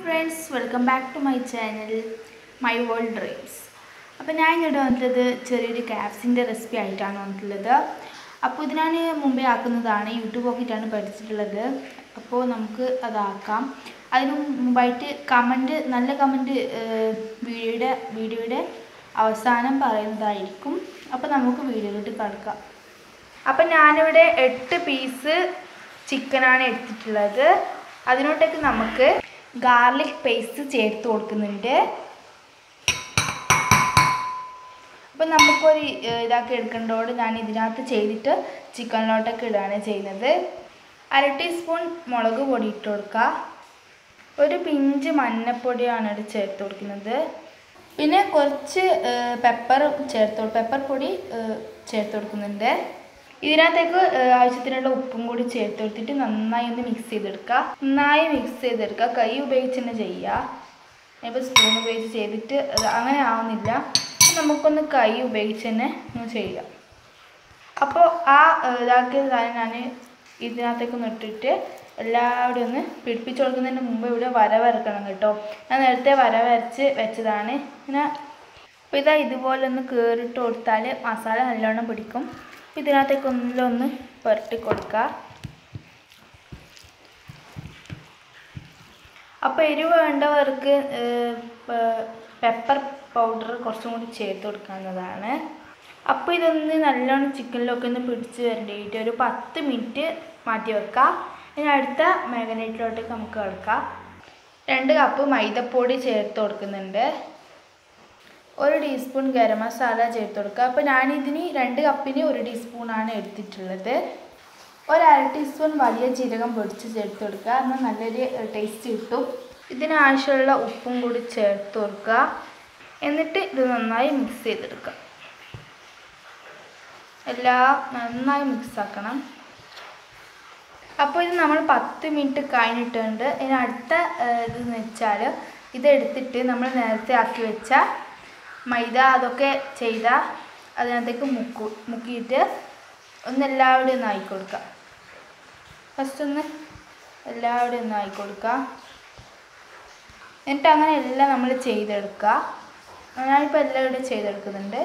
friends welcome back to my channel my world dreams അപ്പോൾ ഞാൻ ഇങ്ങോട്ട് വന്നിട്ടുള്ളത് ചെറിയൊരു ക്യാപ്സിൻ്റെ റെസിപ്പി ആയിട്ടാണ് വന്നിട്ടുള്ളത് അപ്പോൾ ഇത് ഞാൻ മുമ്പേ ആക്കുന്നതാണ് യൂട്യൂബ് നോക്കിയിട്ടാണ് പഠിച്ചിട്ടുള്ളത് അപ്പോൾ നമുക്ക് അതാക്കാം അതിന് മുമ്പായിട്ട് കമൻറ്റ് നല്ല കമൻറ്റ് വീഡിയോയുടെ വീഡിയോയുടെ അവസാനം പറയുന്നതായിരിക്കും അപ്പോൾ നമുക്ക് വീഡിയോയിലോട്ട് കിടക്കാം അപ്പം ഞാനിവിടെ എട്ട് പീസ് ചിക്കനാണ് എടുത്തിട്ടുള്ളത് അതിനോട്ടേക്ക് നമുക്ക് ഗാർലിക് പേസ്റ്റ് ചേർത്ത് കൊടുക്കുന്നുണ്ട് അപ്പം നമുക്കൊരു ഏഹ്, ഇതാക്കി എടുക്കേണ്ടതോട് ഞാൻ ഇതിനകത്ത് ചെയ്തിട്ട് ചിക്കനിലോട്ടൊക്കെ ഇടുകയാണ് ചെയ്യുന്നത് അര ടീസ്പൂൺ മുളക് പൊടി ഇട്ട് കൊടുക്കുക ഒരു പിഞ്ച് മഞ്ഞപ്പൊടിയാണ് ഇവിടെ ചേർത്ത് കൊടുക്കുന്നത് പിന്നെ കുറച്ച് പെപ്പർ ചേർത്ത് പെപ്പർ പൊടി ഏഹ്, ചേർത്ത് കൊടുക്കുന്നുണ്ട് ഇതിനകത്തേക്ക് ഏഹ്, ആവശ്യത്തിനുള്ള ഉപ്പും കൂടി ചേർത്ത് കൊടുത്തിട്ട് നന്നായി ഒന്ന് മിക്സ് ചെയ്തെടുക്കുക നന്നായി മിക്സ് ചെയ്തെടുക്കുക കൈ ഉപയോഗിച്ച് തന്നെ ചെയ്യുക ഇപ്പോൾ സ്പൂൺ ഉപയോഗിച്ച് ചെയ്തിട്ട് അത് അങ്ങനെ ആവുന്നില്ല അപ്പോൾ നമുക്കൊന്ന് കൈ ഉപയോഗിച്ച് തന്നെ ഒന്ന് ചെയ്യാം അപ്പോൾ ആ ഏഹ്, ഇതാക്കിയ സാധനം ഞാൻ ഇതിനകത്തേക്ക് ഒന്ന് ഇട്ടിട്ട് എല്ലാവരും ഒന്ന് പിടിപ്പിച്ച് കൊടുക്കുന്നതിന് മുമ്പ് ഇവിടെ വര വരക്കണം കേട്ടോ ഞാൻ നേരത്തെ വര വരച്ച് വെച്ചതാണ് ഇങ്ങനെ അപ്പോൾ ഇതാ ഇതുപോലെ ഒന്ന് കയറിട്ട് കൊടുത്താൽ മസാല നല്ലോണം പിടിക്കും അപ്പോൾ ഇതിനകത്തേക്ക് ഒന്നിലൊന്ന് പുരട്ടി കൊടുക്കുക അപ്പോൾ എരിവ് വേണ്ടവർക്ക് പെപ്പർ പൗഡർ കുറച്ചും കൂടി ചേർത്ത് കൊടുക്കാവുന്നതാണ് അപ്പോൾ ഇതൊന്ന് നല്ലോണം ചിക്കനിലൊക്കെ ഒന്ന് പിടിച്ച് വരേണ്ടിയിട്ട് ഒരു പത്ത് മിനിറ്റ് മാറ്റി വെക്കാം ഇനി അടുത്ത മാഗ്നേറ്റിലോട്ടേക്ക് നമുക്ക് കിടക്കാം രണ്ട് കപ്പ് മൈദപ്പൊടി ചേർത്ത് കൊടുക്കുന്നുണ്ട് ഒരു ടീസ്പൂൺ ഗരം മസാല ചേർത്ത് കൊടുക്കുക അപ്പോൾ ഞാനിതിന് രണ്ട് കപ്പിന് ഒരു ടീസ്പൂണാണ് എടുത്തിട്ടുള്ളത് ഒരു അര ടീസ്പൂൺ വലിയ ജീരകം പൊടിച്ച് ചേർത്ത് കൊടുക്കുക എന്നാൽ നല്ലൊരു ടേസ്റ്റ് കിട്ടും ഇതിനാവശ്യമുള്ള ഉപ്പും കൂടി ചേർത്ത് കൊടുക്കുക എന്നിട്ട് ഇത് നന്നായി മിക്സ് ചെയ്തെടുക്കുക എല്ലാം നന്നായി മിക്സ് ആക്കണം അപ്പോൾ ഇത് നമ്മൾ പത്ത് മിനിറ്റ് കഴിഞ്ഞിട്ടുണ്ട് ഇനി അടുത്ത ഏഹ്, ഇതെന്ന് വെച്ചാൽ ഇതെടുത്തിട്ട് നമ്മൾ നേരത്തെ ആക്കി വെച്ച മൈദ അതൊക്കെ ചെയ്ത അതിനകത്തേക്ക് മുക്കു മുക്കിയിട്ട് ഒന്ന് എല്ലാവരുടെയും ഒന്ന് ആക്കി കൊടുക്കുക ഫസ്റ്റ് ഒന്ന് എല്ലാവരുടെയും ഒന്ന് ആക്കി കൊടുക്കുക എന്നിട്ട് അങ്ങനെ എല്ലാം നമ്മൾ ചെയ്തെടുക്കുക ഞാനിപ്പോൾ എല്ലാവരുടെയും ചെയ്തെടുക്കുന്നുണ്ട്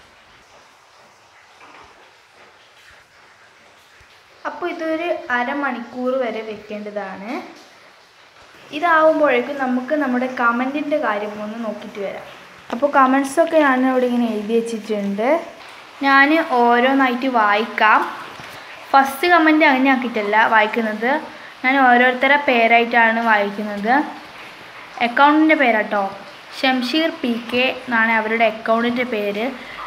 അപ്പോൾ ഇതൊരു അരമണിക്കൂർ വരെ വെക്കേണ്ടതാണ് ഇതാവുമ്പോഴേക്കും നമുക്ക് നമ്മുടെ കമൻറ്റിൻ്റെ കാര്യം ഒന്ന് നോക്കിയിട്ട് വരാം അപ്പോൾ കമൻസൊക്കെ ഞാൻ ഇവിടെ ഇങ്ങനെ എഴുതി വെച്ചിട്ടുണ്ട് ഞാൻ ഓരോന്നായിട്ട് വായിക്കാം ഫസ്റ്റ് കമൻറ്റ് അങ്ങനെ ആക്കിയിട്ടല്ല വായിക്കുന്നത് ഞാൻ ഓരോരുത്തരെ പേരായിട്ടാണ് വായിക്കുന്നത് അക്കൗണ്ടിൻ്റെ പേരാട്ടോ ഷംഷീർ പി കെ എന്നാണ് അവരുടെ അക്കൗണ്ടിൻ്റെ പേര്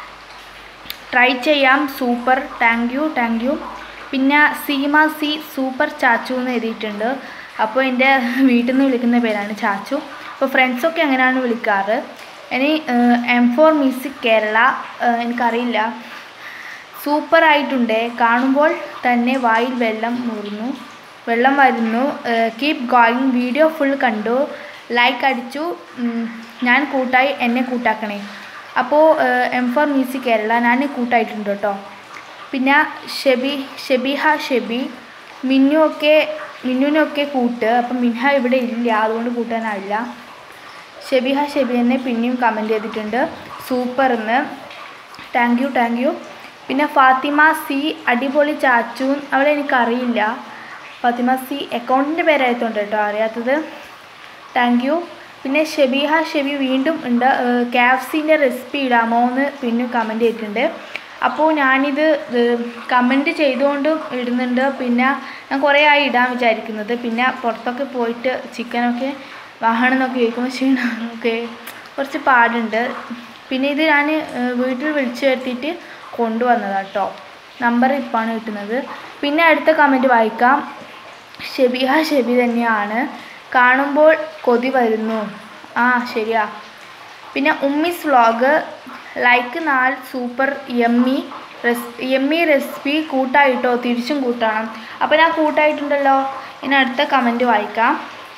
ട്രൈ ചെയ്യാം super thank you thank you പിന്നെ സീമ സി സൂപ്പർ ചാച്ചു എന്ന് എഴുതിയിട്ടുണ്ട് അപ്പോൾ എൻ്റെ വീട്ടിൽ നിന്ന് വിളിക്കുന്ന പേരാണ് ചാച്ചു അപ്പോൾ ഫ്രണ്ട്സൊക്കെ അങ്ങനെയാണ് വിളിക്കാറ് ഇനി എം ഫോർ മ്യൂസിക് കേരള ഏഹ്, എനിക്കറിയില്ല സൂപ്പർ ആയിട്ടുണ്ട് കാണുമ്പോൾ തന്നെ വായിൽ വെള്ളം നൂറുന്നു വെള്ളം വരുന്നു കീപ് ഗോയിങ് വീഡിയോ ഫുൾ കണ്ടു ലൈക്ക് അടിച്ചു ഉം, ഞാൻ കൂട്ടായി എന്നെ കൂട്ടാക്കണേ അപ്പോൾ എം ഫോർ മ്യൂസിക് കേരള ഞാൻ കൂട്ടായിട്ടുണ്ട് കേട്ടോ പിന്നെ ഷെബി ഷെബിഹ ഷെബി മിന്നു ഒക്കെ മിന്നുവിനൊക്കെ കൂട്ട് അപ്പം മിൻഹ ഇവിടെ ഇല്ല അതുകൊണ്ട് കൂട്ടാനാവില്ല ഷെബിഹ ഷെബി എന്നെ പിന്നെയും കമൻറ്റ് ചെയ്തിട്ടുണ്ട് സൂപ്പർ എന്ന് താങ്ക് യു താങ്ക് യു പിന്നെ ഫാത്തിമ സി അടിപൊളി ചാച്ചൂൻ അവളെ എനിക്കറിയില്ല ഫാത്തിമ സി അക്കൗണ്ടിൻ്റെ പേരായതുകൊണ്ട് കേട്ടോ അറിയാത്തത് താങ്ക് യു പിന്നെ ഷെബീഹ ഷെബി വീണ്ടും ഉണ്ട് ക്യാഫ്സിൻ്റെ റെസിപ്പി ഇടാമോ എന്ന് പിന്നെ കമൻറ്റ് ചെയ്തിട്ടുണ്ട് അപ്പോൾ ഞാനിത് കമൻറ്റ് ചെയ്തുകൊണ്ടും ഇടുന്നുണ്ട് പിന്നെ ഞാൻ കുറേ ആയി ഇടാൻ വിചാരിക്കുന്നത് പിന്നെ പുറത്തൊക്കെ പോയിട്ട് ചിക്കനൊക്കെ വാഹനം എന്നൊക്കെ ചോദിക്കുമ്പോൾ ക്ഷീണമൊക്കെ കുറച്ച് പാടുണ്ട് പിന്നെ ഇത് ഞാൻ വീട്ടിൽ വിളിച്ചു വരുത്തിയിട്ട് കൊണ്ടുവന്നതാണ് കേട്ടോ നമ്പർ ഇപ്പാണ് കിട്ടുന്നത് പിന്നെ അടുത്ത കമൻറ്റ് വായിക്കാം ഷെബിഹ ഷെബി തന്നെയാണ് കാണുമ്പോൾ കൊതി വരുന്നു ആ ശരിയാ പിന്നെ ഉമ്മിസ് വ്ളോഗ് ലൈക്ക് നാല് super yummy res yummy recipe കൂട്ടായിട്ടോ തിരിച്ചും കൂട്ടണം അപ്പോൾ ഞാൻ കൂട്ടായിട്ടുണ്ടല്ലോ ഇനി അടുത്ത കമൻറ്റ് വായിക്കാം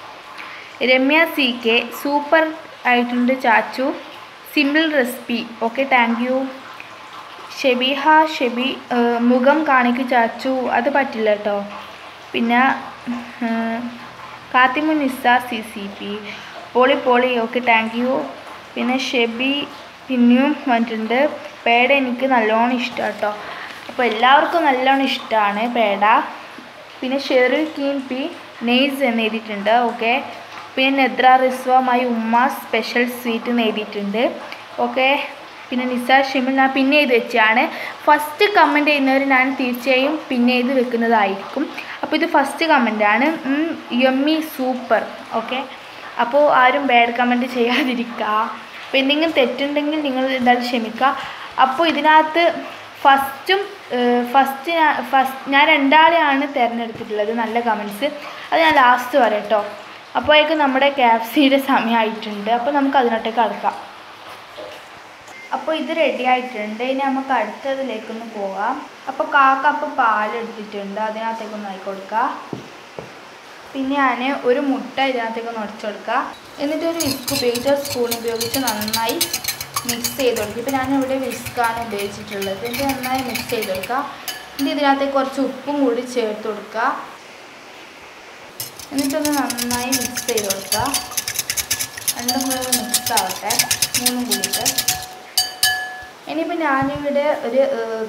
രമ്യ സി കെ സൂപ്പർ ആയിട്ടുണ്ട് Chachu simple recipe okay thank you Shebiha Shebi ഏഹ്, മുഖം കാണിക്ക് ചാച്ചു അത് പറ്റില്ല കേട്ടോ പിന്നെ ഏഹ്, Kathimu Nissar C C P പോളി പോളി ഓക്കെ താങ്ക് യു പിന്നെ ഷെബി പിന്നെയും വന്നിട്ടുണ്ട് പേട എനിക്ക് നല്ലോണം ഇഷ്ടം കേട്ടോ അപ്പോൾ എല്ലാവർക്കും നല്ലോണം ഇഷ്ടമാണ് പേട പിന്നെ ഷെറിൽ കീൻ പി നെയ്സ് എന്ന് എഴുതിയിട്ടുണ്ട് ഓക്കെ പിന്നെ Nedra Rizwa my umma special sweet എന്ന് എഴുതിയിട്ടുണ്ട് ഓക്കെ പിന്നെ നിസാർ ഷിമിൽ ഞാൻ പിന്നെ എഴുതി വെച്ചാണ് ഫസ്റ്റ് കമൻറ്റ് ചെയ്യുന്നവർ ഞാൻ തീർച്ചയായും പിന്നെ എഴുതി വെക്കുന്നതായിരിക്കും അപ്പോൾ ഇത് ഫസ്റ്റ് കമൻറ്റാണ് യമ്മി സൂപ്പർ ഓക്കെ അപ്പോൾ ആരും ബാഡ് കമൻറ്റ് ചെയ്യാതിരിക്കുക അപ്പോൾ എന്തെങ്കിലും തെറ്റുണ്ടെങ്കിൽ നിങ്ങൾ എന്തായാലും ക്ഷമിക്കുക അപ്പോൾ ഇതിനകത്ത് ഫസ്റ്റും ഫസ്റ്റ് ഞാൻ ഫസ്റ്റ് ഞാൻ രണ്ടാളെയാണ് തിരഞ്ഞെടുത്തിട്ടുള്ളത് നല്ല കമൻറ്റ്സ് അത് ഞാൻ ലാസ്റ്റ് പറയാം കേട്ടോ അപ്പോഴേക്കും നമ്മുടെ ക്യാപ്സിയുടെ സമയമായിട്ടുണ്ട് അപ്പോൾ നമുക്ക് അതിനോട്ടേക്ക് അടുക്കാം അപ്പോൾ ഇത് റെഡി ആയിട്ടുണ്ട് ഇനി നമുക്ക് അടുത്തതിലേക്കൊന്ന് പോകാം അപ്പോൾ കാ കപ്പ് പാലെടുത്തിട്ടുണ്ട് അതിനകത്തേക്കൊന്ന് ആയി കൊടുക്കുക പിന്നെ ഞാൻ ഒരു മുട്ട ഇതിനകത്തേക്കൊന്ന് ഉടച്ചു കൊടുക്കുക എന്നിട്ട് ഒരു വിസ്ക് ഉപയോഗിച്ച് സ്പൂൺ ഉപയോഗിച്ച് നന്നായി മിക്സ് ചെയ്ത് കൊടുക്കുക ഇപ്പോൾ ഞാനിവിടെ വിസ്ക്കാണ് ഉപയോഗിച്ചിട്ടുള്ളത് എന്നിട്ട് നന്നായി മിക്സ് ചെയ്ത് കൊടുക്കുക എന്നിട്ട് ഇതിനകത്തേക്ക് കുറച്ച് ഉപ്പും കൂടി ചേർത്ത് കൊടുക്കുക എന്നിട്ടൊന്ന് നന്നായി മിക്സ് ചെയ്ത് കൊടുക്കുക രണ്ടും കൂടെ ഒന്ന് മിക്സ് ആവട്ടെ മൂന്നും കൂടിയിട്ട് ഇനിയിപ്പോൾ ഞാനിവിടെ ഒരു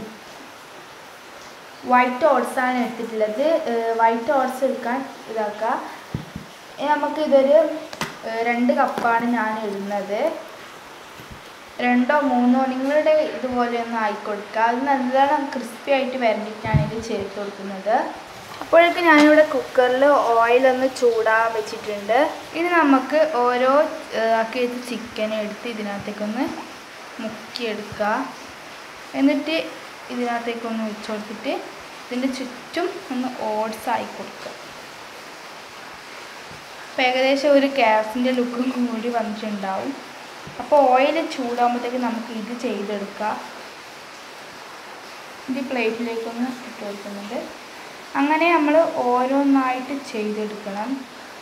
വൈറ്റ് ഓട്സാണ് എടുത്തിട്ടുള്ളത് വൈറ്റ് ഓട്സ് എടുക്കാൻ ഇതാക്കുക ഇനി നമുക്ക് ഇതൊരു ഏഹ്, രണ്ട് കപ്പാണ് ഞാൻ ഇടുന്നത് രണ്ടോ മൂന്നോ നിങ്ങളുടെ ഇതുപോലെ ഒന്ന് ആയിക്കൊടുക്കുക അത് നല്ലോണം ക്രിസ്പി ആയിട്ട് വരണ്ടിട്ടാണ് ഇത് ചേർത്ത് കൊടുക്കുന്നത് അപ്പോഴേക്കും ഞാനിവിടെ കുക്കറിൽ ഓയിലൊന്ന് ചൂടാൻ വെച്ചിട്ടുണ്ട് ഇനി നമുക്ക് ഓരോ ഏഹ്, ആക്കി വെച്ച ചിക്കൻ എടുത്ത് ഇതിനകത്തേക്കൊന്ന് മുക്കിയെടുക്കുക എന്നിട്ട് ഇതിനകത്തേക്കൊന്ന് വെച്ച് കൊടുത്തിട്ട് ഇതിൻ്റെ ചുറ്റും ഒന്ന് ഓട്സ് ആയി കൊടുക്കുക അപ്പോൾ ഏകദേശം ഒരു ഗ്യാസിൻ്റെ ലുക്കും കൂടി വന്നിട്ടുണ്ടാവും അപ്പോൾ ഓയിൽ ചൂടാകുമ്പോഴത്തേക്ക് നമുക്ക് ഇത് ചെയ്തെടുക്കാം ഇത് പ്ലേറ്റിലേക്കൊന്ന് ഇട്ട് കൊടുക്കുന്നുണ്ട് അങ്ങനെ നമ്മൾ ഓരോന്നായിട്ട് ചെയ്തെടുക്കണം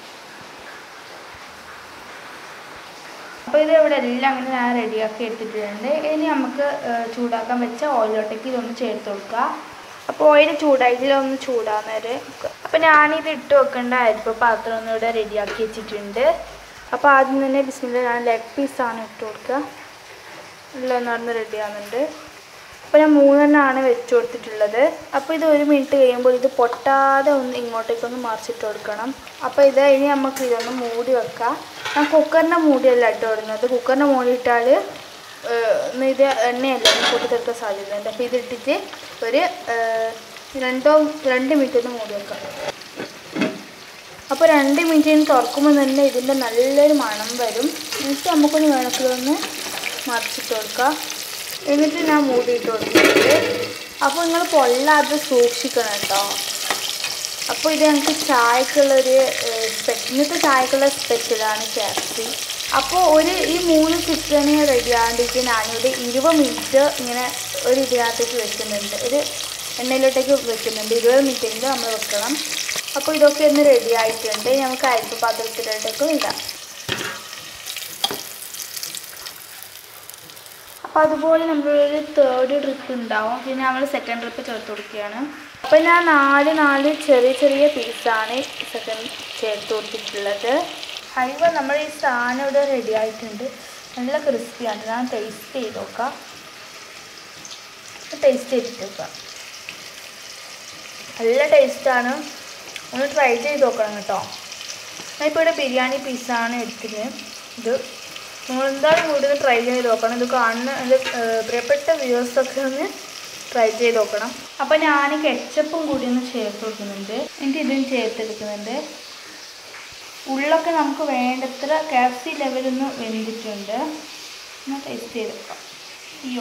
അപ്പോൾ ഇത് ഇവിടെ എല്ലാം അങ്ങനെ ഞാൻ റെഡിയാക്കി എടുത്തിട്ടുണ്ട് ഇനി നമുക്ക് ഏഹ്, ചൂടാക്കാൻ വെച്ച ഓയിലോട്ടേക്ക് ഇതൊന്ന് ചേർത്ത് കൊടുക്കുക അപ്പോൾ ഓയിൽ ചൂടായി ഇതിലൊന്ന് ചൂടാകുന്നവരെ അപ്പോൾ ഞാനിത് ഇട്ട് വെക്കേണ്ട അരിപ്പ് പാത്രം ഒന്ന് ഇവിടെ റെഡിയാക്കി വെച്ചിട്ടുണ്ട് അപ്പോൾ ആദ്യം തന്നെ ബിസ്മില്ല ഞാൻ ലെഗ് പീസാണ് ഇട്ട് കൊടുക്കുക എല്ലാം നടന്ന് റെഡി ആകുന്നുണ്ട് അപ്പോൾ ഞാൻ മൂന്നെണ്ണമാണ് വെച്ച് കൊടുത്തിട്ടുള്ളത് അപ്പോൾ ഇത് ഒരു മിനിറ്റ് കഴിയുമ്പോൾ ഇത് പൊട്ടാതെ ഒന്ന് ഇങ്ങോട്ടേക്കൊന്ന് മറിച്ചിട്ട് കൊടുക്കണം അപ്പോൾ ഇത് ഇനി നമുക്ക് ഇതൊന്ന് മൂടി വെക്കാം ഞാൻ കുക്കറിൻ്റെ മൂടിയല്ല ഇട്ട് കൊടുക്കുന്നത് കുക്കറിൻ്റെ മൂടി ഇട്ടാൽ ഒന്ന് ഇത് എണ്ണയല്ല ഒന്ന് പൊട്ടിത്തെടുക്കാൻ സാധ്യതയുണ്ട് അപ്പോൾ ഇത് ഇട്ടിട്ട് ഒരു ഏഹ്, രണ്ടോ രണ്ട് മിനിറ്റ് ഒന്ന് മൂടി വെക്കാം അപ്പോൾ രണ്ട് മിനിറ്റിന് തുറക്കുമ്പോൾ തന്നെ ഇതിൻ്റെ നല്ലൊരു മണം വരും എന്നിട്ട് നമുക്കൊന്ന് വേണമെങ്കിൽ ഒന്ന് മറിച്ചിട്ട് കൊടുക്കാം എന്നിട്ട് ഞാൻ മൂടിയിട്ട് കൊടുക്കുന്നുണ്ട് അപ്പോൾ നിങ്ങൾ പൊള്ളാതെ സൂക്ഷിക്കണം കേട്ടോ അപ്പോൾ ഇത് ഞങ്ങൾക്ക് ചായക്കുള്ളൊരു ഏഹ്, സ്പെ- ഇന്നത്തെ ചായക്കുള്ള സ്പെഷ്യലാണ് ക്യാപ്സി അപ്പോൾ ഒരു ഈ മൂന്ന് ചിക്കന് റെഡി ആകാണ്ടിരിക്കും ഞാനിവിടെ ഇരുപത് മിനിറ്റ് ഇങ്ങനെ ഒരു ഇതിനകത്തേക്ക് വെക്കുന്നുണ്ട് ഒരു എണ്ണയിലോട്ടേക്ക് വെക്കുന്നുണ്ട് ഇരുപത് മിനിറ്റെങ്കിലും നമ്മൾ വെക്കണം അപ്പോൾ ഇതൊക്കെ ഒന്ന് റെഡി ആയിട്ടുണ്ട് ഇനി നമുക്ക് അരിപ്പ് പാത്രത്തിലോട്ടേക്കും ഇടാം അപ്പോൾ അതുപോലെ നമ്മളൊരു തേർഡ് ട്രിപ്പ് ഉണ്ടാവും പിന്നെ നമ്മൾ സെക്കൻഡ് ട്രിപ്പ് ചേർത്ത് കൊടുക്കുകയാണ് അപ്പോൾ ഞാൻ നാല് നാല് ചെറിയ ചെറിയ പീസാണ് സെക്കൻഡ് ചേർത്ത് കൊടുത്തിട്ടുള്ളത് ഹൈവ നമ്മൾ ഈ സാധനം ഇവിടെ റെഡി ആയിട്ടുണ്ട് നല്ല ക്രിസ്പിയാണ് ഞാൻ ടേസ്റ്റ് ചെയ്ത് നോക്കാം ടേസ്റ്റ് ചെയ്തിട്ട് നോക്കാം നല്ല ടേസ്റ്റാണ് ഒന്ന് ട്രൈ ചെയ്ത് നോക്കണം കേട്ടോ ഞാനിപ്പോൾ ഇവിടെ ബിരിയാണി പീസാണ് എടുത്തത് ഇത് നിങ്ങൾ എന്തായാലും കൂടുതൽ ട്രൈ ചെയ്ത് നോക്കണം ഇത് കാണുന്ന എൻ്റെ ഏഹ്, പ്രിയപ്പെട്ട വ്യൂവേഴ്സൊക്കെ ഒന്ന് ട്രൈ ചെയ്ത് നോക്കണം അപ്പോൾ ഞാൻ കെച്ചപ്പും കൂടി ഒന്ന് ചേർത്ത് കൊടുക്കുന്നുണ്ട് എനിക്ക് ഇതും ചേർത്തെടുക്കുന്നുണ്ട് ഉള്ളൊക്കെ നമുക്ക് വേണ്ടത്ര കാപ്സി ലെവലൊന്ന് വെന്തിട്ടുണ്ട് ഒന്ന് ടേസ്റ്റ് ചെയ്ത് നോക്കാം അയ്യോ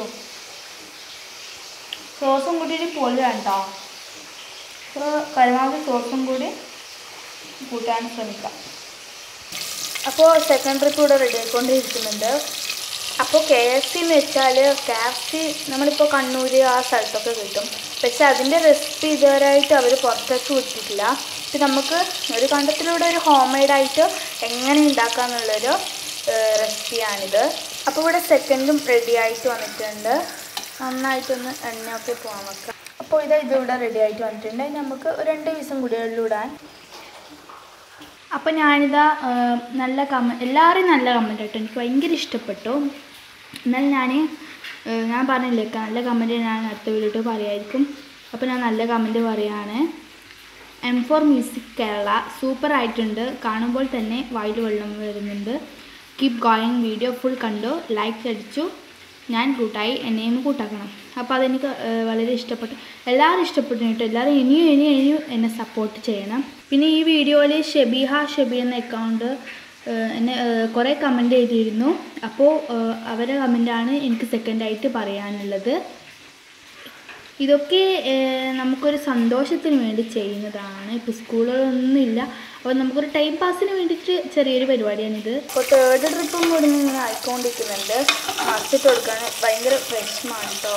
സോസും കൂടി പൊളി വേണ്ടോ അപ്പോൾ പരമാവധി സോസും കൂടി കൂട്ടാൻ ശ്രമിക്കാം അപ്പോൾ സെക്കൻഡ് ട്രിപ്പ് ഇവിടെ റെഡി ആയിക്കൊണ്ടിരിക്കുന്നുണ്ട് അപ്പോൾ കെ എഫ് സി എന്ന് വെച്ചാൽ കെ എഫ് സി നമ്മളിപ്പോൾ കണ്ണൂർ ആ സ്ഥലത്തൊക്കെ കിട്ടും പക്ഷെ അതിൻ്റെ റെസിപ്പി ഇതുവരെയായിട്ട് അവർ പുറത്തേക്ക് വിട്ടിട്ടില്ല ഇത് നമുക്ക് ഒരു കണ്ടത്തിലൂടെ ഒരു ഹോം മെയ്ഡായിട്ട് എങ്ങനെ ഉണ്ടാക്കാമെന്നുള്ളൊരു റെസിപ്പിയാണിത് അപ്പോൾ ഇവിടെ സെക്കൻഡും റെഡി ആയിട്ട് വന്നിട്ടുണ്ട് നന്നായിട്ടൊന്ന് എണ്ണയൊക്കെ പോകാൻ വെക്കാം അപ്പോൾ ഇത് ഇതിവിടെ റെഡി ആയിട്ട് വന്നിട്ടുണ്ട് ഇനി നമുക്ക് ഒരു രണ്ട് ദിവസം കൂടി ഉള്ളൂ ഇടാൻ അപ്പോൾ ഞാനിതാ ആ, നല്ല കമ എല്ലാവരും നല്ല കമൻറ്റ് കേട്ടോ എനിക്ക് ഭയങ്കര ഇഷ്ടപ്പെട്ടു എന്നാൽ ഞാൻ ഞാൻ പറഞ്ഞില്ലേ നല്ല കമൻറ്റ് ഞാൻ അടുത്ത വീഡിയോ പറയായിരിക്കും അപ്പോൾ ഞാൻ നല്ല കമൻറ്റ് പറയാണ് M four music Kerala super ആയിട്ടുണ്ട് കാണുമ്പോൾ തന്നെ വായിൽ വെള്ളം വരുന്നുണ്ട് കീപ് ഗോയിങ് വീഡിയോ ഫുൾ കണ്ടു ലൈക്ക് അടിച്ചു ഞാൻ കൂട്ടായി എന്നെയും കൂട്ടാക്കണം അപ്പോൾ അതെനിക്ക് ഏഹ്, വളരെ ഇഷ്ടപ്പെട്ടു എല്ലാവരും ഇഷ്ടപ്പെട്ടു കേട്ടോ എല്ലാവരും ഇനിയും ഇനിയും ഇനിയും എന്നെ സപ്പോർട്ട് ചെയ്യണം പിന്നെ ഈ വീഡിയോയിൽ ഷെബീഹ ഷെബി എന്ന അക്കൗണ്ട് എന്നെ ഏഹ്, കുറേ കമൻറ്റ് ചെയ്തിരുന്നു അപ്പോൾ ഏഹ്, അവരുടെ കമൻറ്റാണ് എനിക്ക് സെക്കൻഡായിട്ട് പറയാനുള്ളത് ഇതൊക്കെ ഏഹ്, നമുക്കൊരു സന്തോഷത്തിന് വേണ്ടി ചെയ്യുന്നതാണ് ഇപ്പോൾ സ്കൂളുകളൊന്നുമില്ല അപ്പോൾ നമുക്കൊരു ടൈം പാസിന് വേണ്ടിയിട്ട് ചെറിയൊരു പരിപാടിയാണിത് ഇപ്പോൾ തേർഡ് ട്രിപ്പും കൂടി ഇങ്ങനെ ആയിക്കൊണ്ടിരിക്കുന്നുണ്ട് മറിച്ചിട്ട് കൊടുക്കാൻ ഭയങ്കര വിഷമാണ് കേട്ടോ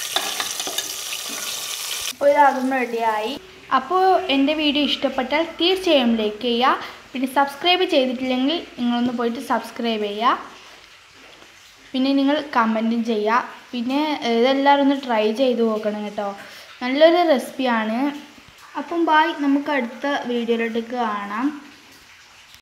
അപ്പോൾ ഇത് അതും റെഡിയായി അപ്പോൾ എൻ്റെ വീഡിയോ ഇഷ്ടപ്പെട്ടാൽ തീർച്ചയായും ലൈക്ക് ചെയ്യുക പിന്നെ സബ്സ്ക്രൈബ് ചെയ്തിട്ടില്ലെങ്കിൽ നിങ്ങളൊന്ന് പോയിട്ട് സബ്സ്ക്രൈബ് ചെയ്യുക പിന്നെ നിങ്ങൾ കമൻറ്റും ചെയ്യുക പിന്നെ ഇതെല്ലാവരും ഒന്ന് ട്രൈ ചെയ്ത് നോക്കണം കേട്ടോ നല്ലൊരു റെസിപ്പിയാണ് അപ്പം ബായ് നമുക്ക് അടുത്ത വീഡിയോയിലോട്ടേക്ക് കാണാം